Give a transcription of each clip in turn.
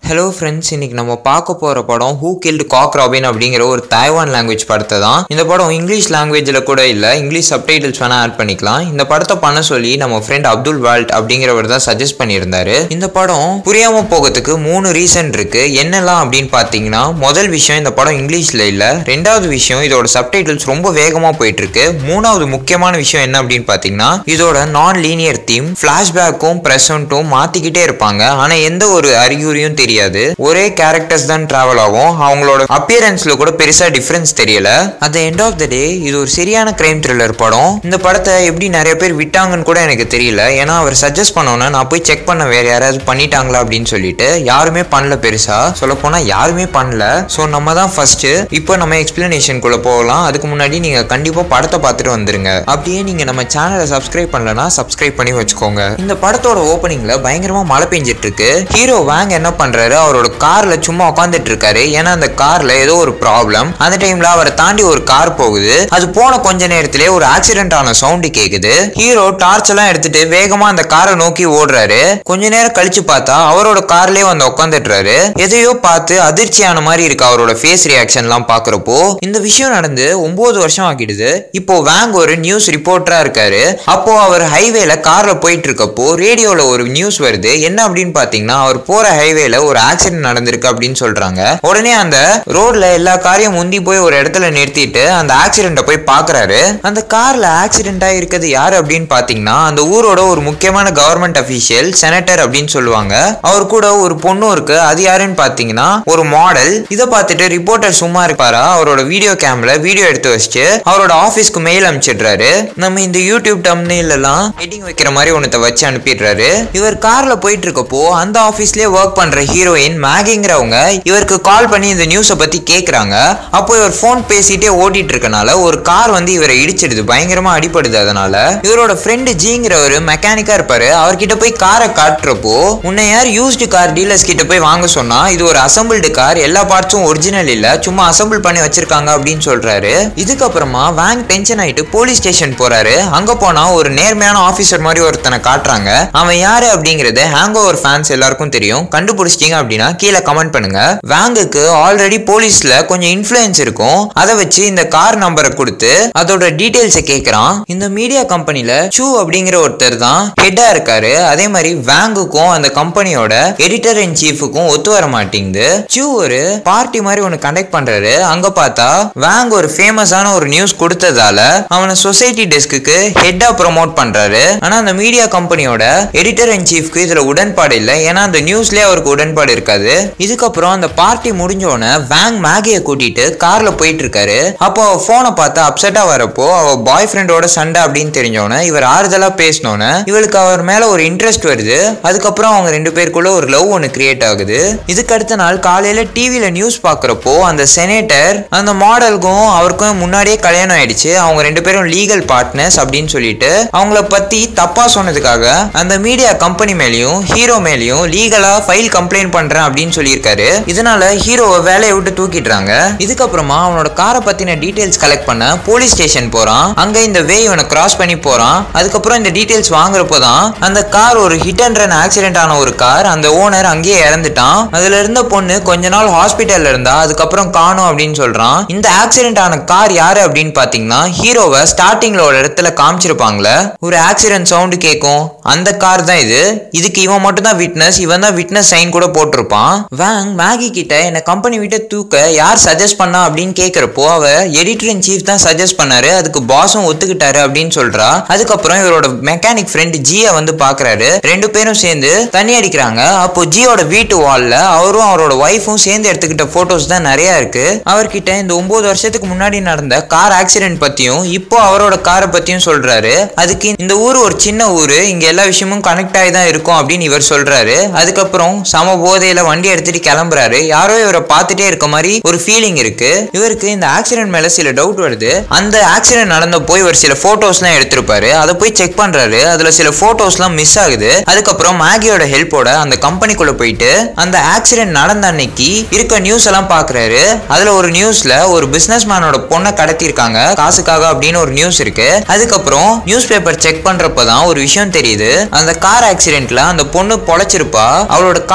hello friends இன்னைக்கு நம்ம பார்க்க போகிற படம் ஹூ கில்டு காக் ராபின் அப்படிங்கிற ஒரு தாய்வான் லாங்குவேஜ் படத்தை தான் இந்த படம் இங்கிலீஷ் லாங்குவேஜில் கூட இல்லை இங்கிலீஷ் சப்டைட்டில்ஸ் வேணால் ஆட் பண்ணிக்கலாம் இந்த படத்தை பண்ண சொல்லி நம்ம ஃப்ரெண்ட் அப்துல் வால்ட் அப்படிங்கிறவர் தான் சஜஸ்ட் பண்ணியிருந்தாரு இந்த படம் புரியாம போகிறதுக்கு மூணு ரீசன் இருக்கு என்னெல்லாம் அப்படின்னு பார்த்தீங்கன்னா முதல் விஷயம் இந்த படம் இங்கிலீஷில் இல்லை ரெண்டாவது விஷயம் இதோட சப்டைட்டில்ஸ் ரொம்ப வேகமாக போயிட்டு இருக்கு மூணாவது முக்கியமான விஷயம் என்ன அப்படின்னு பார்த்தீங்கன்னா இதோட நான் லீனியர் தீம் ஃப்ளாஷ்பேக்கும் ப்ரெசண்ட்டும் மாற்றிக்கிட்டே இருப்பாங்க ஆனால் எந்த ஒரு அறிகுறியும் தெரியாது ஒரே கேரக்டர்ஸ் தான் டிராவல் ஆகும் அவங்களோட அப்பியரன்ஸ்ல கூட பெருசா டிஃபரன்ஸ் தெரியல at the end of the day இது ஒரு சரியான கிரைம் த்ரில்லர் படம் இந்த படத்தை எப்படி நிறைய பேர் விட்டாங்கன்னு கூட எனக்கு தெரியல ஏன்னா அவர் சஜஸ்ட் பண்ணோன்னே நான் போய் செக் பண்ண வேற யாராவது பண்ணிட்டாங்களா அப்படின்னு சொல்லிட்டு யாருமே பண்ணல பெருசா சொல்ல போனா யாருமே பண்ணல ஸோ நம்ம தான் ஃபர்ஸ்ட் இப்போ நம்ம எக்ஸ்பிளனேஷன் குள்ள போகலாம் அதுக்கு முன்னாடி நீங்க கண்டிப்பா படத்தை பார்த்துட்டு வந்துருங்க அப்படியே நீங்க நம்ம சேனலை சப்ஸ்கிரைப் பண்ணலனா சப்ஸ்கிரைப் பண்ணி வச்சுக்கோங்க இந்த படத்தோட ஓப்பனிங்ல பயங்கரமா மழை பெஞ்சிட்டு இருக்கு ஹீரோ வேங் என்ன பண்றாரு அவரோட கார்ல சும்மா உட்காந்துட்டு இருக்காரு ஏன்னா அந்த கார்ல ஏதோ ஒரு ப்ராப்ளம் அந்த டைம்ல அவரை தாண்டி ஒரு கார் போகுது அது போன கொஞ்ச நேரத்திலே ஒரு ஆக்சிடென்ட் ஆன சவுண்ட் கேக்குது ஹீரோ டார்ச் எல்லாம் எடுத்துட்டு வேகமா அந்த காரை நோக்கி ஓடுறாரு கொஞ்ச நேரம் கழிச்சு பார்த்தா அவரோட கார்லயே வந்து உட்காந்துட்டுறாரு எதையோ பார்த்து அதிர்ச்சியான மாதிரி இருக்கு அவரோட ஃபேஸ் ரியாக்ஷன் எல்லாம் பாக்குறப்போ இந்த விஷயம் நடந்து ஒன்பது வருஷம் ஆகிடுது இப்போ வேங் ஒரு நியூஸ் ரிப்போர்ட்டரா இருக்காரு அப்போ அவர் ஹைவேல கார்ல போயிட்டு இருக்கப்போ ரேடியோல ஒரு நியூஸ் வருது என்ன அப்படின்னு பாத்தீங்கன்னா அவர் போற ஹைவேல ஒரு ஆக்சிடென்ட் நடந்திருக்கு அப்படின்னு சொல்றாங்க உடனே அந்த ரோட்ல எல்லா காரையும் முந்தி போய் ஒரு இடத்துல நிறுத்திட்டு அந்த ஆக்சிடென்ட்டை போய் பாக்குறாரு அந்த கார்ல ஆக்சிடென்ட் ஆயிருக்கிறது யாரு அப்படின்னு பாத்தீங்கன்னா அந்த ஊரோட ஒரு முக்கியமான கவர்மெண்ட் அபிஷியல் செனட்டர் அப்படின்னு சொல்லுவாங்க அவர் கூட ஒரு பொண்ணும் இருக்கு அது யாருன்னு பாத்தீங்கன்னா ஒரு மாடல் இதை பார்த்துட்டு ரிப்போர்ட்டர் சும்மா இருப்பாரா அவரோட வீடியோ கேம்ல வீடியோ எடுத்து வச்சுட்டு அவரோட ஆபீஸ்க்கு மெயில் அனுப்பிச்சிடுறாரு நம்ம இந்த யூடியூப் டம்னேல் எல்லாம் ஹெட்டிங் வைக்கிற மாதிரி ஒன்றத்தை வச்சு அனுப்பிடுறாரு இவர் கார்ல போயிட்டு இருக்கப்போ அந்த ஆபீஸ்லயே ஒர்க் பண்ற ஹீரோயின் மேகிங்கிறவங்க இவருக்கு கால் பண்ணி இந்த நியூஸை பத்தி கேக்குறாங்க அப்போ இவர் ஃபோன் பேசிட்டே ஓட்டிட்டு இருக்கனால ஒரு கார் வந்து இவரை இடிச்சிடுது பயங்கரமா அடிபடுது அதனால இவரோட ஃப்ரெண்டு ஜிங்கிறவர் மெக்கானிக்கா இருப்பாரு அவர்கிட்ட போய் காரை காட்டுறப்போ உன்னை யார் யூஸ்டு கார் டீலர்ஸ் கிட்ட போய் வாங்க சொன்னா இது ஒரு அசம்பிள்டு கார் எல்லா பார்ட்ஸும் ஒரிஜினல் இல்ல சும்மா அசம்பிள் பண்ணி வச்சிருக்காங்க அப்படின்னு சொல்றாரு இதுக்கப்புறமா வேங் டென்ஷன் ஆயிட்டு போலீஸ் ஸ்டேஷன் போறாரு அங்க போனா ஒரு நேர்மையான ஆபீசர் மாதிரி ஒருத்தனை காட்டுறாங்க அவன் யாரு அப்படிங்கறது ஹேங் ஓவர் ஃபேன்ஸ் எல்லாருக்கும் தெரியும் கண்டுபிடிச்சிட்டீங்க அப்படின்னா கீழே கமெண்ட் பண்ணுங்க வேங்குக்கு ஆல்ரெடி போலீஸ்ல கொஞ்சம் இன்ஃப்ளூயன்ஸ் இருக்கும் அதை வச்சு இந்த கார் நம்பரை கொடுத்து அதோட டீடைல்ஸை கேட்கறான் இந்த மீடியா கம்பெனில சூ அப்படிங்கிற ஒருத்தர் தான் ஹெட்டா இருக்காரு அதே மாதிரி வேங்குக்கும் அந்த கம்பெனியோட எடிட்டர் இன் சீஃபுக்கும் ஒத்து வர மாட்டேங்குது சூ ஒரு பார்ட்டி மாதிரி ஒன்று கண்டக்ட் பண்றாரு அங்க பார்த்தா வேங் ஒரு ஃபேமஸான ஒரு நியூஸ் கொடுத்ததால அவனை சொசைட்டி டெஸ்க்கு ஹெட்டா ப்ரோமோட் பண்றாரு ஆனா அந்த மீடியா கம்பெனியோட எடிட்டர் இன் சீஃப்க்கு இதுல உடன்பாடு இல்லை ஏன்னா அந்த நியூஸ்லயே அவருக்கு உடன்பாடு இருக்காது இதுக்கப்புறம் அந்த பார்ட்டி முடிஞ்சோடனே வேங் மேகியை கூட்டிட்டு கார்ல போயிட்டு இருக்காரு அப்போ அவ போனை பார்த்து அப்செட்டா வரப்போ அவ பாய் ஃப்ரெண்டோட சண்டை அப்படின்னு தெரிஞ்சோன்னே இவர் ஆறுதலா பேசினோன்னே இவளுக்கு அவர் மேல ஒரு இன்ட்ரெஸ்ட் வருது அதுக்கப்புறம் அவங்க ரெண்டு பேருக்குள்ள ஒரு லவ் ஒன்று கிரியேட் ஆகுது இதுக்கு அடுத்த நாள் காலையில டிவியில நியூஸ் பாக்குறப்போ அந்த செனேட்டர் அந்த மாடலுக்கும் அவருக்கும் முன்னாடியே கல்யாணம் ஆயிடுச்சு அவங்க ரெண்டு பேரும் லீகல் பார்ட்னர்ஸ் அப்படின்னு சொல்லிட்டு அவங்கள பத்தி தப்பா சொன்னதுக்காக அந்த மீடியா கம்பெனி மேலயும் ஹீரோ மேலயும் லீகலா ஃபைல் கம்ப்ளைண்ட் பண்றேன் அப்படின்னு சொல்லியிருக்காரு இதனால ஹீரோவை வேலையை விட்டு தூக்கிடுறாங்க இதுக்கப்புறமா அவனோட காரை பத்தின டீடைல்ஸ் கலெக்ட் பண்ண போலீஸ் ஸ்டேஷன் போறான் அங்க இந்த வே இவனை கிராஸ் பண்ணி போறான் அதுக்கப்புறம் இந்த டீடைல்ஸ் வாங்குறப்போ தான் அந்த கார் ஒரு ஹிட் அண்ட் ரன் ஆக்சிடென்ட் ஆன ஒரு கார் அந்த ஓனர் அங்கேயே இறந்துட்டான் அதுல இருந்த பொண்ணு கொஞ்ச நாள் ஹாஸ்பிட்டல்ல இருந்தா அதுக்கப்புறம் காணும் அப்படின்னு சொல்றான் இந்த ஆக்சிடென்ட் ஆன கார் யாரு அப்படின்னு பாத்தீங்கன்னா ஹீரோவை ஸ்டார்டிங்ல ஒரு இடத்துல காமிச்சிருப்பாங்களே ஒரு ஆக்சிடென்ட் சவுண்டு கேட்கும் அந்த கார் தான் இது இதுக்கு இவன் மட்டும் தான் விட்னஸ் இவன் தான் விட்னஸ் சைன் கூட போட்டிருப்பான் வேங் மேகி கிட்ட என்ன கம்பெனி விட்டு தூக்க யார் சஜஸ்ட் பண்ணா அப்படின்னு கேக்குறப்போ அவ எடிட்டர் இன் சீஃப் தான் சஜஸ்ட் பண்ணாரு அதுக்கு பாஸும் ஒத்துக்கிட்டாரு அப்படின்னு சொல்றா அதுக்கப்புறம் இவரோட மெக்கானிக் ஃப்ரெண்ட் ஜியை வந்து பாக்குறாரு ரெண்டு பேரும் சேர்ந்து தண்ணி அடிக்கிறாங்க அப்போ ஜியோட வீட்டு வால்ல அவரும் அவரோட ஒய்ஃபும் சேர்ந்து எடுத்துக்கிட்ட போட்டோஸ் தான் நிறைய இருக்கு அவர்கிட்ட இந்த ஒன்பது வருஷத்துக்கு முன்னாடி நடந்த கார் ஆக்சிடென்ட் பத்தியும் இப்போ அவரோட காரை பத்தியும் சொல்றாரு அதுக்கு இந்த ஊர் ஒரு சின்ன ஊரு இங்க எல்லா விஷயமும் கனெக்ட் ஆகி தான் இருக்கும் அப்படின்னு இவர் சொல்றாரு அதுக்கப்புறம் சம போதையில வண்டி எடுத்துட்டு கிளம்புறாரு யாரோ இவரை பார்த்துட்டே இருக்க மாதிரி ஒரு ஃபீலிங் இருக்கு இவருக்கு இந்த ஆக்சிடென்ட் மேல சில டவுட் வருது அந்த ஆக்சிடென்ட் நடந்தப்போ இவர் சில போட்டோஸ்லாம் எடுத்திருப்பாரு அதை போய் செக் பண்றாரு அதுல சில போட்டோஸ்லாம் மிஸ் ஆகுது அதுக்கப்புறம் மேகியோட ஹெல்ப்போட அந்த கம்பெனிக்குள்ள போயிட்டு அந்த ஆக்சிடென்ட் நடந்த அன்னைக்கு இருக்க நியூஸ் எல்லாம் பாக்குறாரு அதுல ஒரு நியூஸ்ல ஒரு பிசினஸ் மேனோட பொண்ணை கடத்திருக்காங்க காசுக்காக அப்படின்னு ஒரு நியூஸ் இருக்கு அதுக்கப்புறம் நியூஸ் பேப்பர் செக் பண்றப்பதான் ஒரு விஷயம் தெரியுது அந்த கார் ஆக்சிடென்ட்ல அந்த பொண்ணு பொழைச்சிருப்பா அவளோட கால்ல அடி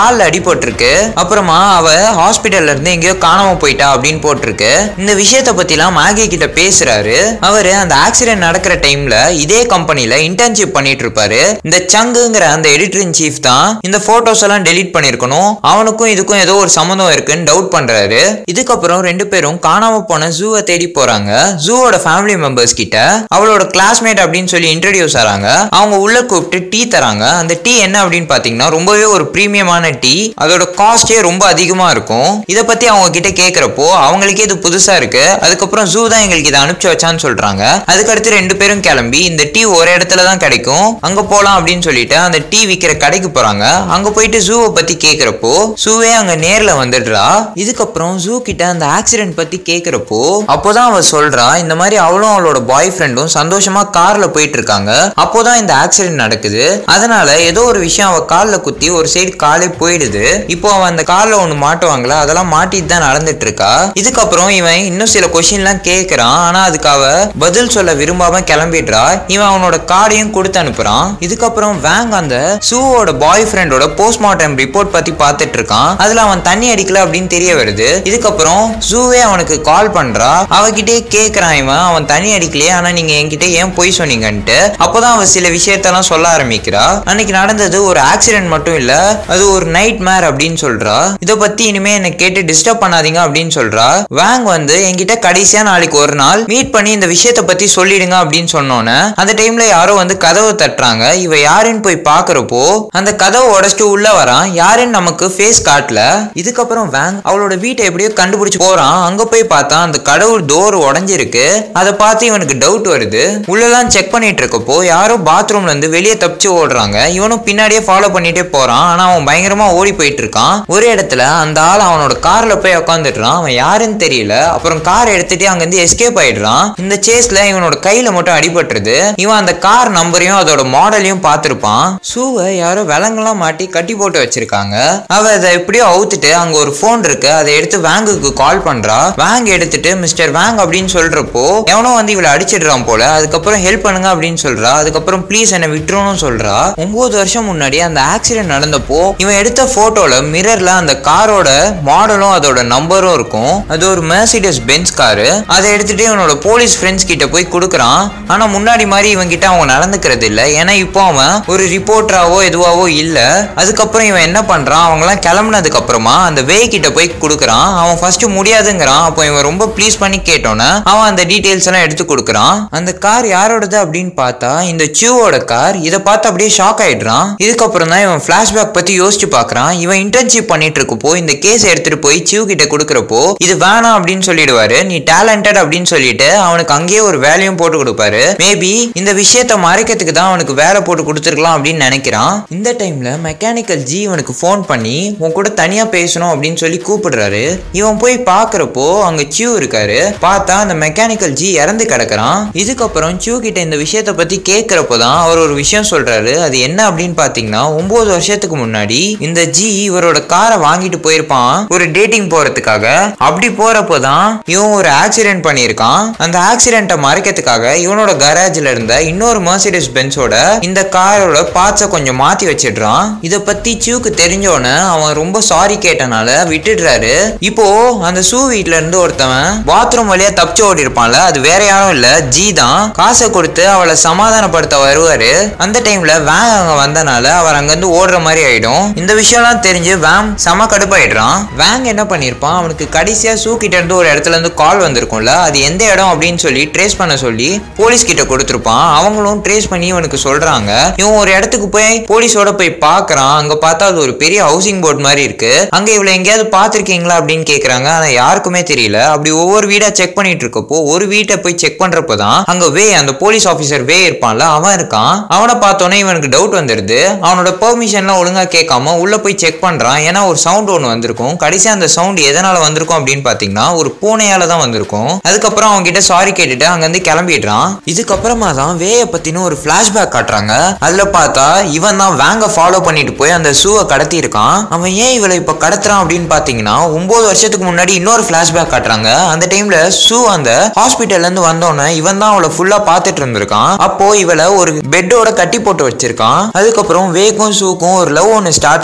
அடிபட்டிருக்கு அப்புறமா அவ ஹாஸ்பிட்டல்ல இருந்து எங்கேயோ காணாம போயிட்டா அப்படின்னு போட்டிருக்கு இந்த விஷயத்த பத்திலாம் மேகி கிட்ட பேசுறாரு அவரு அந்த ஆக்சிடென்ட் நடக்கிற டைம்ல இதே கம்பெனில இன்டர்ன்ஷிப் பண்ணிட்டு இருப்பாரு இந்த சங்குங்கிற அந்த எடிட்டர் இன் சீஃப் தான் இந்த போட்டோஸ் எல்லாம் டெலீட் பண்ணிருக்கணும் அவனுக்கும் இதுக்கும் ஏதோ ஒரு சம்மந்தம் இருக்குன்னு டவுட் பண்றாரு இதுக்கப்புறம் ரெண்டு பேரும் காணாம போன ஜூவை தேடி போறாங்க ஜூவோட ஃபேமிலி மெம்பர்ஸ் கிட்ட அவளோட கிளாஸ்மேட் அப்படின்னு சொல்லி இன்ட்ரடியூஸ் ஆறாங்க அவங்க உள்ள கூப்பிட்டு டீ தராங்க அந்த டீ என்ன அப்படின்னு பாத்தீங்கன்னா ரொம்பவே ஒரு பிரீமியமான டீ அதோட காஸ்டே ரொம்ப அதிகமா இருக்கும் இதை பத்தி அவங்க கிட்ட கேக்குறப்போ அவங்களுக்கே இது புதுசா இருக்கு அதுக்கப்புறம் ஜூ தான் எங்களுக்கு இதை அனுப்பிச்சு வச்சான்னு சொல்றாங்க அதுக்கடுத்து ரெண்டு பேரும் கிளம்பி இந்த டீ ஒரு இடத்துல தான் கிடைக்கும் அங்க போலாம் அப்படின்னு சொல்லிட்டு அந்த டீ விக்கிற கடைக்கு போறாங்க அங்க போயிட்டு ஜூவை பத்தி கேக்குறப்போ ஜூவே அங்க நேர்ல வந்துடுறா இதுக்கப்புறம் ஜூ கிட்ட அந்த ஆக்சிடென்ட் பத்தி கேக்குறப்போ அப்போதான் அவ சொல்றா இந்த மாதிரி அவளும் அவளோட பாய் ஃப்ரெண்டும் சந்தோஷமா கார்ல போயிட்டு இருக்காங்க அப்போதான் இந்த ஆக்சிடென்ட் நடக்குது அதனால ஏதோ ஒரு விஷயம் அவ கால்ல குத்தி ஒரு சைடு காலே போயிடுது இப்போ அவன் அந்த கால்ல ஒண்ணு மாட்டுவாங்களா அதெல்லாம் மாட்டிட்டு தான் நடந்துட்டு இருக்கா இதுக்கப்புறம் இவன் இன்னும் சில கொஸ்டின்லாம் கேக்குறான் ஆனா அதுக்கு அவ பதில் சொல்ல விரும்பாம கிளம்பிடுறா இவன் அவனோட கார்டையும் கொடுத்து அனுப்புறான் இதுக்கப்புறம் வேங் அந்த சூவோட பாய் ஃப்ரெண்டோட போஸ்ட்மார்ட்டம் ரிப்போர்ட் பத்தி பார்த்துட்டு இருக்கான் அதுல அவன் தண்ணி அடிக்கல அப்படின்னு தெரிய வருது இதுக்கப்புறம் ஜூவே அவனுக்கு கால் பண்றா அவகிட்டே கேக்குறான் இவன் அவன் தண்ணி அடிக்கலையே ஆனா நீங்க என்கிட்ட ஏன் பொய் சொன்னீங்கன்ட்டு அப்போதான் அவ சில விஷயத்தெல்லாம் சொல்ல ஆரம்பிக்கிறா அன்னைக்கு நடந்தது ஒரு ஆக்சிடென்ட் மட்டும் இல்ல அது ஒரு நைட் மேர் அப்படின்னு சொல்றா இதை பத்தி இனிமே என்ன கேட்டு டிஸ்டர்ப் பண்ணாதீங்க அப்படின்னு சொல்றா வேங் வந்து என்கிட்ட கடைசியா நாளைக்கு ஒரு நாள் மீட் பண்ணி இந்த விஷயத்த பத்தி சொல்லிடுங்க அப்படின்னு சொன்னோன்னே அந்த டைம்ல யாரோ வந்து கதவை தட்டுறாங்க இவ யாருன்னு போய் பாக்குறப்போ அந்த கதவை உடைச்சிட்டு உள்ள வரான் யாருன்னு நமக்கு ஃபேஸ் காட்டல இதுக்கப்புறம் வேங் அவளோட வீட்டை எப்படியோ கண்டுபிடிச்சு போறான் அங்க போய் பார்த்தா அந்த கடவுள் டோர் உடைஞ்சிருக்கு அதை பார்த்து இவனுக்கு டவுட் வருது உள்ளெல்லாம் செக் பண்ணிட்டு இருக்கப்போ யாரோ பாத்ரூம்ல இருந்து வெளியே தப்பிச்சு ஓடுறாங்க இவனும் பின்னாடியே ஃபாலோ பண்ணிட்டே போறான் ஆனா அவன் பயங்கரமா ஓடி போயிட்டு இருக்கான் ஒரு இடத்துல அந்த ஆள் அவனோட கார்ல போய் உட்காந்துடுறான் அவன் யாருன்னு தெரியல அப்புறம் கார் எடுத்துட்டு அங்க இருந்து எஸ்கேப் ஆயிடுறான் இந்த சேஸ்ல இவனோட கையில மட்டும் அடிபட்டுருது இவன் அந்த கார் நம்பரையும் அதோட மாடலையும் பார்த்திருப்பான் ஷூவை யாரோ விலங்கெல்லாம் மாட்டி கட்டி போட்டு வச்சிருக்காங்க அவ அதை எப்படியோ அவுத்துட்டு அங்க ஒரு போன் இருக்கு அதை எடுத்து வேங்குக்கு கால் பண்றா வேங் எடுத்துட்டு மிஸ்டர் வேங் அப்படின்னு சொல்றப்போ எவனோ வந்து இவளை அடிச்சிடுறான் போல அதுக்கப்புறம் ஹெல்ப் பண்ணுங்க அப்படின்னு சொல்றா அதுக்கப்புறம் ப்ளீஸ் என்னை விட்டுருன்னு சொல்றா ஒன்பது வருஷம் முன்னாடி அந்த ஆக்சிடென்ட் நடந்தப்போ இவன் எடுத்த போட்டோல மிரர்ல அந்த காரோட மாடலும் அதோட நம்பரும் இருக்கும் அது ஒரு மெர்சிடஸ் பென்ஸ் காரு அதை எடுத்துட்டு இவனோட போலீஸ் ஃப்ரெண்ட்ஸ் கிட்ட போய் கொடுக்குறான் ஆனா முன்னாடி மாதிரி இவன் கிட்ட அவங்க நடந்துக்கிறது இல்ல ஏன்னா இப்போ அவன் ஒரு ரிப்போர்ட்டராவோ எதுவாவோ இல்ல அதுக்கப்புறம் இவன் என்ன பண்றான் அவங்கலாம் கிளம்புனதுக்கு அப்புறமா அந்த வே கிட்ட போய் கொடுக்குறான் அவன் ஃபர்ஸ்ட் முடியாதுங்கிறான் அப்போ இவன் ரொம்ப ப்ளீஸ் பண்ணி கேட்டோன்னே அவன் அந்த டீடைல்ஸ் எல்லாம் எடுத்து கொடுக்குறான் அந்த கார் யாரோடது அப்படின்னு பார்த்தா இந்த சியூவோட கார் இதை பார்த்து அப்படியே ஷாக் ஆயிடுறான் இதுக்கப்புறம் தான் இவன் ஃபிளாஷ்பேக் பத்தி யோசிச்சு பார்க்கறான் இவன் இன்டர்ன்ஷிப் பண்ணிட்டு இருக்கப்போ இந்த கேஸ் எடுத்துட்டு போய் சியூ கிட்ட கொடுக்குறப்போ இது வேணாம் அப்படின்னு சொல்லிடுவாரு நீ டேலண்டட் அப்படின்னு சொல்லிட்டு அவனுக்கு அங்கேயே ஒரு வேலையும் போட்டு கொடுப்பாரு மேபி இந்த விஷயத்த மறைக்கிறதுக்கு தான் அவனுக்கு வேலை போட்டு கொடுத்துருக்கலாம் அப்படின்னு நினைக்கிறான் இந்த டைம்ல மெக்கானிக்கல் ஜி இவனுக்கு ஃபோன் பண்ணி உன் கூட தனியா பேசணும் அப்படின்னு சொல்லி கூப்பிடுறாரு இவன் போய் பார்க்கறப்போ அங்க சியூ இருக்காரு பார்த்தா அந்த மெக்கானிக்கல் ஜி இறந்து கிடக்குறான் இதுக்கப்புறம் சியூ கிட்ட இந்த விஷயத்த பத்தி கேட்கறப்போ தான் அவர் ஒரு விஷயம் சொல்றாரு அது என்ன அப்படின்னு பாத்தீங்கன்னா ஒன்பது வருஷத்துக்கு முன்னாடி இந்த ஜி இவரோட காரை வாங்கிட்டு போயிருப்பான் ஒரு டேட்டிங் போறதுக்காக அப்படி போறப்போ தான் இவன் ஒரு ஆக்சிடென்ட் பண்ணியிருக்கான் அந்த ஆக்சிடென்ட்டை மறைக்கிறதுக்காக இவனோட கராஜ்ல இருந்த இன்னொரு மர்சிடஸ் பென்ஸோட இந்த காரோட பார்ட்ஸை கொஞ்சம் மாத்தி வச்சிடுறான் இத பத்தி சியூக்கு தெரிஞ்சோன்னு அவன் ரொம்ப சாரி கேட்டனால விட்டுடுறாரு இப்போ அந்த ஷூ வீட்ல இருந்து ஒருத்தவன் பாத்ரூம் வழியா தப்பிச்சு ஓடி இருப்பான்ல அது வேற யாரும் இல்ல ஜி தான் காசை கொடுத்து அவளை சமாதானப்படுத்த வருவாரு அந்த டைம்ல வேங் அங்க வந்தனால அவர் அங்க இருந்து ஓடுற மாதிரி ஆயிடும் இந்த விஷயம்லாம் தெரிஞ்சு வேம் செம கடுப்பாயிடுறான் வேங் என்ன பண்ணிருப்பான் அவனுக்கு கடைசியா ஷூ கிட்ட இருந்து ஒரு இடத்துல இருந்து கால் வந்திருக்கும்ல அது எந்த இடம் அப்படின்னு சொல்லி ட்ரேஸ் பண்ண சொல்லி போலீஸ் கிட்ட கொடுத்துருப்பான் அவங்களும் ட்ரேஸ் பண்ணி இவனுக்கு சொல்றாங்க இவன் ஒரு இடத்துக்கு போய் போலீஸோட போய் பார்க்கறான் அங்க பார்த்தா அது ஒரு பெரிய ஹவுசிங் போர்ட் மாதிரி இருக்கு அங்க இவளை எங்கேயாவது பார்த்திருக்கீங்களா அப்படின்னு கேக்குறாங்க ஆனா யாருக்குமே தெரியல அப்படி ஒவ்வொரு வீடா செக் பண்ணிட்டு இருக்கப்போ ஒரு வீட்டை போய் செக் பண்றப்போ தான் அங்க வே அந்த போலீஸ் ஆபீசர் வே இருப்பான்ல அவன் இருக்கான் அவனை பார்த்தோன்னே இவனுக்கு டவுட் வந்துடுது அவனோட பெர்மிஷன்லாம் ஒழுங்கா கேட்காம உள்ள போய் செக் பண்றான் ஏன்னா ஒரு சவுண்ட் ஒன்று வந்திருக்கும் கடைசியா அந்த சவுண்ட் எதனால வந்திருக்கும் அப்படின்னு பாத்தீங்கன்னா ஒரு பூனையால தான் வந்திருக்கும் அதுக்கப்புறம் அவங்க கிட்ட சாரி கேட்டுட்டு அங்க இருந்து கிளம்பிடுறான் இதுக்கப்புறமா தான் வேய பத்தின ஒரு பிளாஷ்பேக் காட்டுறாங்க அதுல பார்த்தா இவன் தான் வேங்க ஃபாலோ பண்ணிட்டு போய் அந்த ஷூவை கடத்தி இருக்கான் அவன் ஏன் இவளை இப்ப கடத்துறான் அப்படின்னு பாத்தீங்கன்னா ஒன்பது வருஷத்துக்கு முன்னாடி இன்னொரு பிளாஷ்பேக் காட்டுறாங்க அந்த டைம்ல ஷூ அந்த ஹாஸ்பிட்டல்ல இருந்து வந்தோடனே இவன் தான் அவளை ஃபுல்லா பார்த்துட்டு இருந்திருக்கான் அப்போ இவளை ஒரு பெட்டோட கட்டி போட்டு வச்சிருக்கான் அதுக்கப்புறம் வேக்கும் ஷூக்கும் ஒரு லவ் ஒன்று ஸ்டார்ட் ஆகுது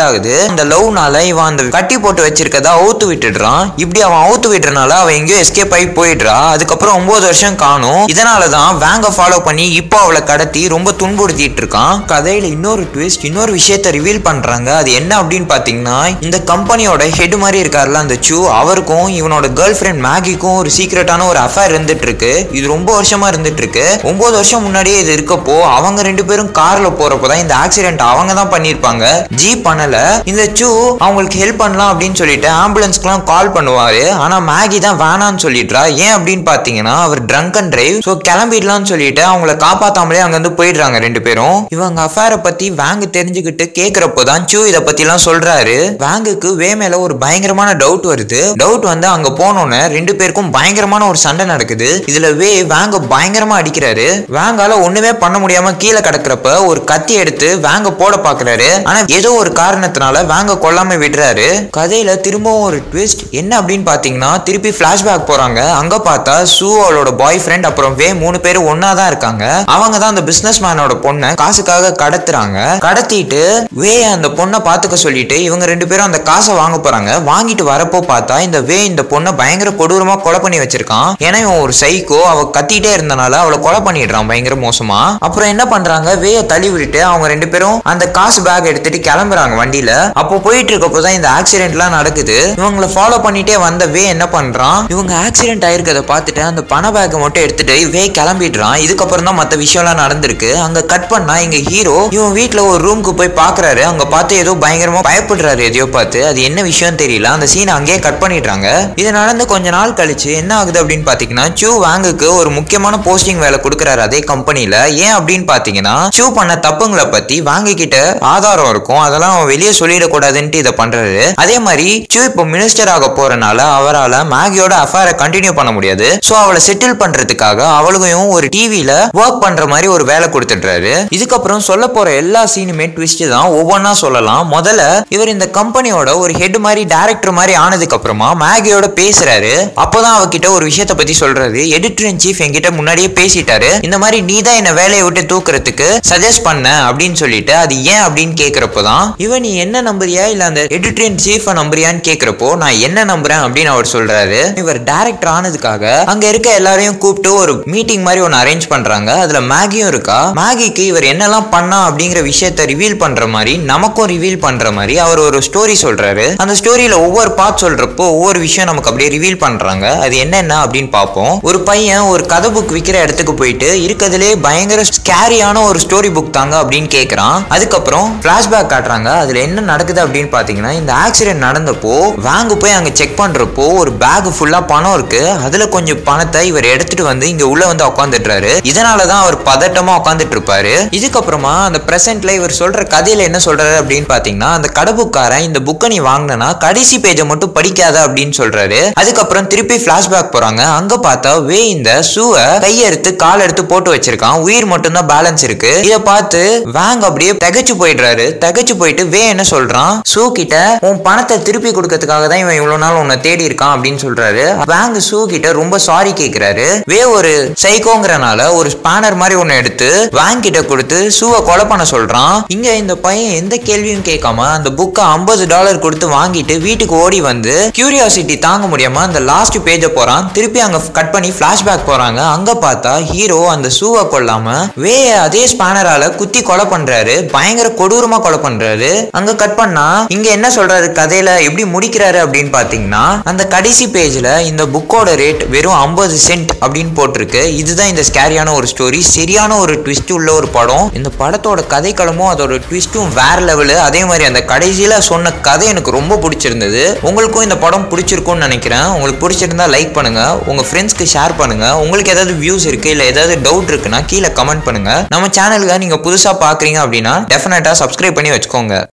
இந்த லவ்னால இவன் அந்த கட்டி போட்டு வச்சிருக்கத அவுத்து விட்டுடுறான் இப்படி அவன் அவுத்து விடுறனால அவன் எங்கேயோ எஸ்கேப் ஆகி போயிடுறா அதுக்கப்புறம் ஒன்பது வருஷம் காணும் இதனாலதான் வேங்க ஃபாலோ பண்ணி இப்போ அவளை கடத்தி ரொம்ப துன்புறுத்திட்டு இருக்கான் கதையில இன்னொரு ட்விஸ்ட் இன்னொரு விஷயத்த ரிவீல் பண்றாங்க அது என்ன அப்படின்னு பாத்தீங்கன்னா இந்த கம்பெனியோட ஹெட் மாதிரி இருக்காருல்ல அந்த சூ அவருக்கும் இவனோட கேர்ள் ஃப்ரெண்ட் மேகிக்கும் ஒரு சீக்ரெட்டான ஒரு அஃபேர் இருந்துட்டு இருக்கு இது ரொம்ப வருஷமா இருந்துட்டு இருக்கு ஒன்பது வருஷம் முன்னாடியே இது இருக்கப்போ அவங்க ரெண்டு பேரும் கார்ல போறப்பதான் இந்த ஆக்சிடென்ட் அவங்க தான் பண்ணிருப்பாங்க ஜி பண்ணல இந்த சூ அவங்களுக்கு ஹெல்ப் பண்ணலாம் அப்படின்னு சொல்லிட்டு ஆம்புலன்ஸ்க்குலாம் கால் பண்ணுவாரு ஆனா மேகி தான் வேணான்னு சொல்லிடுறா ஏன் அப்படின்னு பாத்தீங்கன்னா அவர் ட்ரங்க் அண்ட் டிரைவ் ஸோ கிளம்பிடலாம்னு சொல்லிட்டு அவங்கள காப்பாத்தாமலே அங்க இருந்து போயிடுறாங்க ரெண்டு பேரும் இவங்க அஃபேரை பத்தி வேங்கு தெரிஞ்சுக்கிட்டு கேக்குறப்போ தான் சூ இதை பத்திலாம் சொல்றாரு வேங்குக்கு வே மேல ஒரு பயங்கரமான டவுட் வருது டவுட் வந்து அங்க போனோன்னே ரெண்டு பேருக்கும் பயங்கரமான ஒரு சண்டை நடக்குது இதுல வே வேங்க பயங்கரமா அடிக்கிறாரு வேங்கால ஒண்ணுமே பண்ண முடியாம கீழே கிடக்குறப்ப ஒரு கத்தி எடுத்து வேங்க போட பாக்குறாரு ஆனா ஏதோ ஒரு காரணத்தினால வேங்க கொல்லாம விடுறாரு கதையில திரும்பவும் ஒரு ட்விஸ்ட் என்ன அப்படின்னு பாத்தீங்கன்னா திருப்பி பிளாஷ்பேக் போறாங்க அங்க பார்த்தா சூ அவளோட பாய் ஃப்ரெண்ட் அப்புறம் வே மூணு பேரும் ஒன்னா தான் இருக்காங்க அவங்க தான் அந்த பிசினஸ் மேனோட பொண்ணை காசுக்காக கடத்துறாங்க கடத்திட்டு வே அந்த பொண்ணை பாத்துக்க சொல்லிட்டு இவங்க ரெண்டு பேரும் அந்த காசை வாங்க போறாங்க வாங்கிட்டு வரப்போ பார்த்தா இந்த வே இந்த பொண்ணை பயங்கர கொடூரமா கொலை பண்ணி வச்சிருக்கான் ஏன்னா இவன் ஒரு சைக்கோ அவ கத்திட்டே இருந்தனால அவளை கொலை பண்ணிடுறான் பயங்கர மோசமா அப்புறம் என்ன பண்றாங்க வேய தள்ளி விட்டுட்டு அவங்க ரெண்டு பேரும் அந்த காசு பேக் எடுத்துட்டு கிளம்புறாங்க வண்டியில அப்போ போயிட்டு இருக்கப்போ தான் இந்த ஆக்சிடென்ட்லாம் நடக்குது இவங்களை ஃபாலோ பண்ணிட்டே வந்த வே என்ன பண்றான் இவங்க ஆக்சிடென்ட் ஆயிருக்கத பார்த்துட்டு அந்த பண பேக்கை மட்டும் எடுத்துட்டு வே கிளம்பிடுறான் இதுக்கப்புறம் தான் மற்ற விஷயம்லாம் நடந்திருக்கு அங்க கட் பண்ணா எங்க ஹீரோ இவன் வீட்ல ஒரு ரூமுக்கு போய் பாக்குறாரு அங்க பார்த்து ஏதோ பயங்கரமா பயப்படுறாரு எதையோ பார்த்து அது என்ன விஷயம் தெரியல அந்த சீனை அங்கேயே கட் பண்ணிடுறாங்க இது நடந்து கொஞ்ச நாள் கழிச்சு என்ன ஆகுது அப்படின்னு பாத்தீங்கன்னா சூ வாங்குக்கு ஒரு முக்கியமான போஸ்டிங் வேலை கொடுக்குறாரு அதே கம்பெனில ஏன் அப்படின்னு பாத்தீங்கன்னா சூ பண்ண தப்புங்களை பத்தி வாங்கிக்கிட்ட ஆதாரம் இருக்கும் அதெல்லாம் அவன் வெளியே சொல்லிடக்கூடாதுன்ட்டு இதை பண்றாரு அதே மாதிரி சூ இப்போ மினிஸ்டர் ஆக போறனால அவரால் மேகியோட அஃபேரை கண்டினியூ பண்ண முடியாது ஸோ அவளை செட்டில் பண்றதுக்காக அவளுக்கும் ஒரு டிவியில ஒர்க் பண்ற மாதிரி ஒரு வேலை கொடுத்துட்றாரு இதுக்கப்புறம் சொல்ல போற எல்லா சீனுமே ட்விஸ்ட் தான் ஒவ்வொன்றா சொல்லலாம் முதல்ல இவர் இந்த கம்பெனியோட ஒரு ஹெட் மாதிரி டைரக்டர் மாதிரி ஆனதுக்கு அப்புறமா மேகியோட பேசுறாரு அப்போதான் அவகிட்ட ஒரு விஷயத்த பத்தி சொல்றாரு எடிட்டர் இன் சீஃப் என்கிட்ட முன்னாடியே பேசிட்டாரு இந்த மாதிரி நீ தான் என்ன வேலையை விட்டு தூக்குறதுக்கு சஜஸ்ட் பண்ண அப்படின்னு சொல்லிட்டு அது ஏன் அப்படின்னு கேக்குறப்போ தான் இவன் நீ என்ன நம்புறியா இல்ல அந்த எடிட்டர் இன் சீஃபை நம்புறியான்னு கேக்குறப்போ நான் என்ன நம்புறேன் அப்படின்னு அவர் சொல்றாரு இவர் டைரக்டர் ஆனதுக்காக அங்க இருக்க எல்லாரையும் கூப்பிட்டு ஒரு மீட்டிங் மாதிரி ஒன்று அரேஞ்ச் பண்றாங்க அதுல மேகியும் இருக்கா மேகிக்கு இவர் என்னெல்லாம் பண்ணா அப்படிங்கிற விஷயத்த ரிவீல் பண்ற மாதிரி நமக்கும் ரிவீல் பண்ற மாதிரி அவர் ஒரு ஸ்டோரி சொல்றாரு அந்த ஸ்டோரியில ஒவ்வொரு பார்ட் சொல்றப்போ ஒவ்வொரு விஷயம் நமக்கு அப்படியே ரிவீல் பண்றாங்க அது என்னென்ன அப்படின்னு பார்ப்போம் ஒரு பையன் ஒரு கதை புக் விற்கிற இடத்துக்கு போயிட்டு இருக்கிறதுலே பயங்கர ஸ்கேரியான ஒரு ஸ்டோரி புக் தாங்க அப்படின்னு கேட்கறான் அதுக்கப்புறம் பிளாஷ்பேக் காட்டுறாங்க அதுல என்ன நடக்குது அப்படின்னு பாத்தீங்கன்னா இந்த ஆக்சிடென்ட் நடந்தப்போ வாங்க போய் அங்க செக் பண்றப்போ ஒரு பேக் ஃபுல்லா பணம் இருக்கு அதுல கொஞ்சம் பணத்தை இவர் எடுத்துட்டு வந்து இங்க உள்ள வந்து உட்காந்துட்டுறாரு இதனாலதான் அவர் பதட்டமா உட்காந்துட்டு இருப்பாரு இதுக்கப்புறமா அந்த பிரசன்ட்ல இவர் சொல்ற கதையில என்ன சொல்றாரு அப்படின்னு பாத்தீங்கன்னா அந்த கடப்புக்காரன் இந்த புக்கை நீ வாங்கினா கடைசி பேஜை மட்டும் படிக்காத அப்படின்னு சொல்றாரு அதுக்கப்புறம் திருப்பி பிளாஷ்பேக் போறாங்க அங்க பார்த்தா வே இந்த ஷூவை கையெடுத்து கால் எடுத்து போட்டு வச்சிருக்கான் உயிர் மட்டும்தான் பேலன்ஸ் இருக்கு இதை பார்த்து வேங் அப்படியே தகச்சு போயிடுறாரு தகச்சு போயிட்டு வே என்ன சொல்றான் ஷூ கிட்ட உன் பணத்தை திருப்பி கொடுக்கறதுக்காக தான் இவன் இவ்வளவு நாள் உன்னை தேடி இருக்கான் அப்படின்னு சொல்றாரு வேங் ஷூ கிட்ட ரொம்ப சாரி கேக்குறாரு வே ஒரு சைக்கோங்கிறனால ஒரு ஸ்பேனர் மாதிரி ஒன்னு எடுத்து வேங் கிட்ட கொடுத்து ஷூவை கொலை பண்ண சொல்றான் இங்க இந்த பையன் எந்த கேள்வியும் கேட்காம அந்த புக்கை ஐம்பது டாலர் கொடுத்து வாங்கிட்டு வீட்டுக்கு ஓடி வந்து கியூரியாசிட்டி தாங்க முடியாம அந்த லாஸ்ட் பேஜை போறான் திருப்பி அங்க கட் பண்ணி பிளாஷ்பேக் போறாங்க அங்க பார்த்தா ஹீரோ அந்த ஷூவை கொல்லாம வே அதே ஸ்பேனரால குத்தி கொலை பண்றாரு பயங்கர கொடூரமா கொலை பண்றாரு அங்க கட் பண்ணா இங்க என்ன சொல்றாரு கதையில எப்படி முடிக்கிறாரு அப்படின்னு பாத்தீங்கன்னா அந்த கடைசி பேஜ்ல இந்த புக்கோட ரேட் வெறும் ஐம்பது சென்ட் அப்படின்னு போட்டிருக்கு இதுதான் இந்த ஸ்கேரியான ஒரு ஸ்டோரி சரியான ஒரு ட்விஸ்ட் உள்ள ஒரு படம் இந்த படத்தோட கதைக்களமும் அதோட ட்விஸ்ட்டும் வேற லெவலு அதே மாதிரி அந்த கடைசியில சொன்ன கதை எனக்கு ரொம்ப பிடிச்சிருந்தது உங்களுக்கும் இந்த படம் பிடிச்சிருக்கும்னு நினைக்கிறேன் உங்களுக்கு பிடிச்சிருந்தா லைக் பண்ணுங்க உங்க ஃப்ரெண்ட்ஸ்க்கு ஷேர் பண்ணுங்க உங்களுக்கு ஏதாவது வியூஸ் இருக்கு இல்ல ஏதாவது டவுட் இருக்குன்னா கீழே கமெண்ட் பண்ணுங்க நம்ம சேனலுக்கு நீங்க புதுசா பாக்குறீங்க அப்படின்னா டெஃபினட்டா சப்ஸ்கிரைப் பண்ணி வச்சுக்கோங்க